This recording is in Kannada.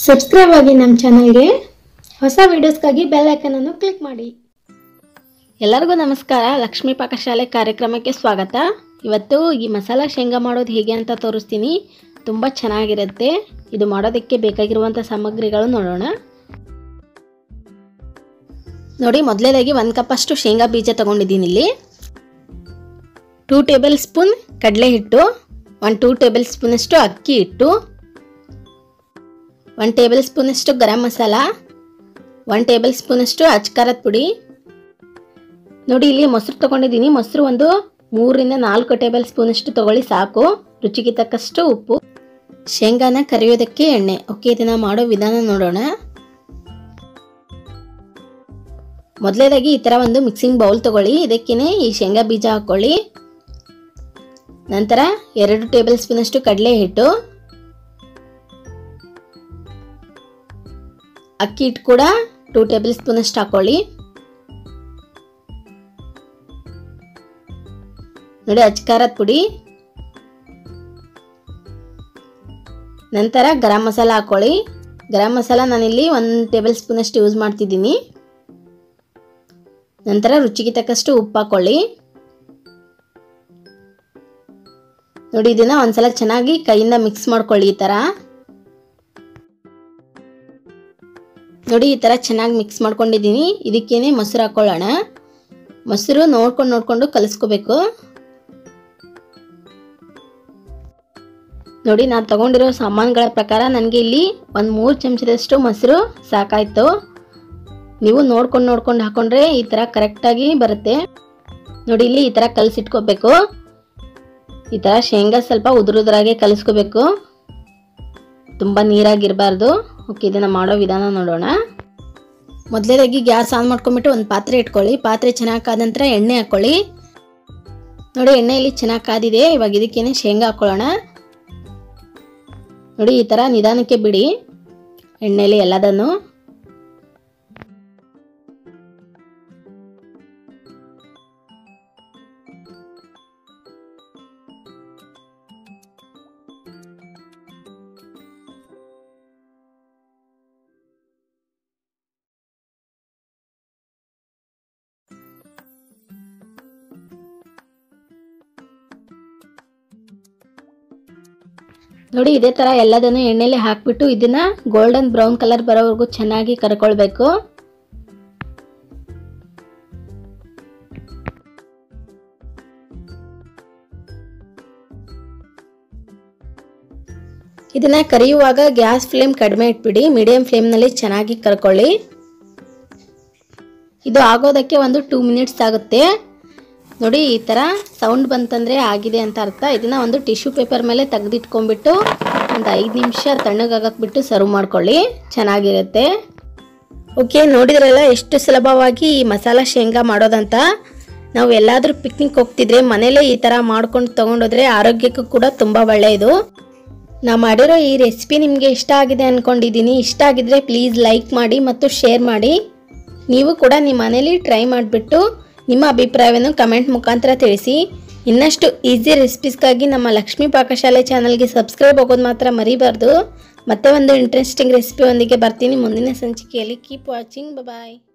ಸಬ್ಸ್ಕ್ರೈಬ್ ಆಗಿ ನಮ್ಮ ಚಾನಲ್ಗೆ ಹೊಸ ವಿಡಿಯೋಸ್ಗಾಗಿ ಬೆಲ್ ಐಕನನ್ನು ಕ್ಲಿಕ್ ಮಾಡಿ ಎಲ್ಲರಿಗೂ ನಮಸ್ಕಾರ ಲಕ್ಷ್ಮೀ ಪಾಕಶಾಲೆ ಕಾರ್ಯಕ್ರಮಕ್ಕೆ ಸ್ವಾಗತ ಇವತ್ತು ಈ ಮಸಾಲ ಶೇಂಗಾ ಮಾಡೋದು ಹೇಗೆ ಅಂತ ತೋರಿಸ್ತೀನಿ ತುಂಬ ಚೆನ್ನಾಗಿರುತ್ತೆ ಇದು ಮಾಡೋದಕ್ಕೆ ಬೇಕಾಗಿರುವಂಥ ಸಾಮಗ್ರಿಗಳು ನೋಡೋಣ ನೋಡಿ ಮೊದಲೇದಾಗಿ ಒಂದು ಕಪ್ಪಷ್ಟು ಶೇಂಗಾ ಬೀಜ ತೊಗೊಂಡಿದ್ದೀನಿ ಇಲ್ಲಿ ಟೂ ಟೇಬಲ್ ಸ್ಪೂನ್ ಕಡಲೆ ಹಿಟ್ಟು ಒನ್ ಟೂ ಟೇಬಲ್ ಸ್ಪೂನಷ್ಟು ಅಕ್ಕಿ ಹಿಟ್ಟು ಒನ್ ಟೇಬಲ್ ಸ್ಪೂನಷ್ಟು ಗರಂ ಮಸಾಲ ಒನ್ ಟೇಬಲ್ ಸ್ಪೂನಷ್ಟು ಅಚ್ಕಾರದ ಪುಡಿ ನೋಡಿ ಇಲ್ಲಿ ಮೊಸರು ತೊಗೊಂಡಿದ್ದೀನಿ ಮೊಸರು ಒಂದು ಮೂರರಿಂದ ನಾಲ್ಕು ಟೇಬಲ್ ಸ್ಪೂನಷ್ಟು ತಗೊಳ್ಳಿ ಸಾಕು ರುಚಿಗೆ ತಕ್ಕಷ್ಟು ಉಪ್ಪು ಶೇಂಗಾನ ಕರಿಯೋದಕ್ಕೆ ಎಣ್ಣೆ ಓಕೆ ಇದನ್ನ ಮಾಡೋ ವಿಧಾನ ನೋಡೋಣ ಮೊದಲೇದಾಗಿ ಈ ಥರ ಒಂದು ಮಿಕ್ಸಿಂಗ್ ಬೌಲ್ ತಗೊಳ್ಳಿ ಇದಕ್ಕೇನೆ ಈ ಶೇಂಗಾ ಬೀಜ ಹಾಕ್ಕೊಳ್ಳಿ ನಂತರ ಎರಡು ಟೇಬಲ್ ಸ್ಪೂನಷ್ಟು ಕಡಲೆ ಹಿಟ್ಟು ಅಕ್ಕಿ ಹಿಟ್ಟು ಕೂಡ ಟೂ ಟೇಬಲ್ ಸ್ಪೂನಷ್ಟು ಹಾಕೊಳ್ಳಿ ನೋಡಿ ಅಚ್ಕಾರದ ಪುಡಿ ನಂತರ ಗರಂ ಮಸಾಲ ಹಾಕೊಳ್ಳಿ ಗರಂ ಮಸಾಲ ನಾನಿಲ್ಲಿ ಒಂದು ಟೇಬಲ್ ಸ್ಪೂನಷ್ಟು ಯೂಸ್ ಮಾಡ್ತಿದ್ದೀನಿ ನಂತರ ರುಚಿಗೆ ತಕ್ಕಷ್ಟು ಉಪ್ಪು ಹಾಕೊಳ್ಳಿ ನೋಡಿ ಇದನ್ನ ಒಂದ್ಸಲ ಚೆನ್ನಾಗಿ ಕೈಯಿಂದ ಮಿಕ್ಸ್ ಮಾಡ್ಕೊಳ್ಳಿ ಈ ಥರ ನೋಡಿ ಈ ಥರ ಚೆನ್ನಾಗಿ ಮಿಕ್ಸ್ ಮಾಡ್ಕೊಂಡಿದ್ದೀನಿ ಇದಕ್ಕೇನೆ ಮೊಸರು ಹಾಕೊಳ್ಳೋಣ ಮೊಸರು ನೋಡ್ಕೊಂಡು ನೋಡಿಕೊಂಡು ಕಲಿಸ್ಕೋಬೇಕು ನೋಡಿ ನಾನು ತಗೊಂಡಿರೋ ಸಾಮಾನುಗಳ ಪ್ರಕಾರ ನನಗೆ ಇಲ್ಲಿ ಒಂದು ಮೂರು ಚಮಚದಷ್ಟು ಮೊಸರು ಸಾಕಾಯಿತು ನೀವು ನೋಡ್ಕೊಂಡು ನೋಡ್ಕೊಂಡು ಹಾಕೊಂಡ್ರೆ ಈ ಥರ ಕರೆಕ್ಟಾಗಿ ಬರುತ್ತೆ ನೋಡಿ ಇಲ್ಲಿ ಈ ಥರ ಕಲಸಿಟ್ಕೋಬೇಕು ಈ ಥರ ಶೇಂಗಾ ಸ್ವಲ್ಪ ಉದುರುದ್ರಾಗೆ ಕಲಿಸ್ಕೋಬೇಕು ತುಂಬ ನೀರಾಗಿರಬಾರ್ದು ಓಕೆ ಇದನ್ನು ಮಾಡೋ ವಿಧಾನ ನೋಡೋಣ ಮೊದಲೇದಾಗಿ ಗ್ಯಾಸ್ ಆನ್ ಮಾಡ್ಕೊಂಬಿಟ್ಟು ಒಂದು ಪಾತ್ರೆ ಇಟ್ಕೊಳ್ಳಿ ಪಾತ್ರೆ ಚೆನ್ನಾಗಿ ಕಾದ ನಂತರ ಎಣ್ಣೆ ಹಾಕ್ಕೊಳ್ಳಿ ನೋಡಿ ಎಣ್ಣೆ ಇಲ್ಲಿ ಚೆನ್ನಾಗಿ ಕಾದಿದೆ ಇವಾಗ ಇದಕ್ಕೇನೆ ಶೇಂಗಾ ಹಾಕ್ಕೊಳ್ಳೋಣ ನೋಡಿ ಈ ಥರ ನಿಧಾನಕ್ಕೆ ಬಿಡಿ ಎಣ್ಣೆಲಿ ಎಲ್ಲದನ್ನು ನೋಡಿ ಇದೇ ಥರ ಎಲ್ಲದನ್ನು ಎಣ್ಣೆಲಿ ಹಾಕ್ಬಿಟ್ಟು ಇದನ್ನ ಗೋಲ್ಡನ್ ಬ್ರೌನ್ ಕಲರ್ ಬರೋವರೆಗೂ ಚೆನ್ನಾಗಿ ಕರ್ಕೊಳ್ಬೇಕು ಇದನ್ನ ಕರಿಯುವಾಗ ಗ್ಯಾಸ್ ಫ್ಲೇಮ್ ಕಡಿಮೆ ಇಟ್ಬಿಡಿ ಮೀಡಿಯಂ ಫ್ಲೇಮ್ನಲ್ಲಿ ಚೆನ್ನಾಗಿ ಕರ್ಕೊಳ್ಳಿ ಇದು ಆಗೋದಕ್ಕೆ ಒಂದು ಟೂ ಮಿನಿಟ್ಸ್ ಆಗುತ್ತೆ ನೋಡಿ ಈ ಥರ ಸೌಂಡ್ ಬಂತಂದರೆ ಆಗಿದೆ ಅಂತ ಅರ್ಥ ಇದನ್ನು ಒಂದು ಟಿಶ್ಯೂ ಪೇಪರ್ ಮೇಲೆ ತೆಗೆದಿಟ್ಕೊಂಡ್ಬಿಟ್ಟು ಒಂದು ಐದು ನಿಮಿಷ ತಣ್ಣಗಾಗಕ್ಕೆ ಬಿಟ್ಟು ಸರ್ವ್ ಮಾಡ್ಕೊಳ್ಳಿ ಚೆನ್ನಾಗಿರುತ್ತೆ ಓಕೆ ನೋಡಿದ್ರಲ್ಲ ಎಷ್ಟು ಸುಲಭವಾಗಿ ಈ ಮಸಾಲ ಶೇಂಗಾ ಮಾಡೋದಂತ ನಾವು ಎಲ್ಲಾದರೂ ಪಿಕ್ನಿಕ್ ಹೋಗ್ತಿದ್ರೆ ಮನೇಲೇ ಈ ಥರ ಮಾಡ್ಕೊಂಡು ತೊಗೊಂಡೋದ್ರೆ ಆರೋಗ್ಯಕ್ಕೂ ಕೂಡ ತುಂಬ ಒಳ್ಳೆಯದು ನಾ ಮಾಡಿರೋ ಈ ರೆಸಿಪಿ ನಿಮಗೆ ಇಷ್ಟ ಆಗಿದೆ ಅಂದ್ಕೊಂಡಿದ್ದೀನಿ ಇಷ್ಟ ಆಗಿದ್ರೆ ಪ್ಲೀಸ್ ಲೈಕ್ ಮಾಡಿ ಮತ್ತು ಶೇರ್ ಮಾಡಿ ನೀವು ಕೂಡ ನಿಮ್ಮ ಮನೇಲಿ ಟ್ರೈ ಮಾಡಿಬಿಟ್ಟು ನಿಮ್ಮ ಅಭಿಪ್ರಾಯವನ್ನು ಕಮೆಂಟ್ ಮುಖಾಂತರ ತಿಳಿಸಿ ಇನ್ನಷ್ಟು ಈಸಿ ರೆಸಿಪೀಸ್ಗಾಗಿ ನಮ್ಮ ಲಕ್ಷ್ಮೀ ಪಾಕಶಾಲೆ ಚಾನಲ್ಗೆ ಸಬ್ಸ್ಕ್ರೈಬ್ ಆಗೋದು ಮಾತ್ರ ಮರಿಬಾರ್ದು ಮತ್ತೆ ಒಂದು ಇಂಟ್ರೆಸ್ಟಿಂಗ್ ರೆಸಿಪಿ ಒಂದಿಗೆ ಬರ್ತೀನಿ ಮುಂದಿನ ಸಂಚಿಕೆಯಲ್ಲಿ ಕೀಪ್ ವಾಚಿಂಗ್ ಬಾಯ್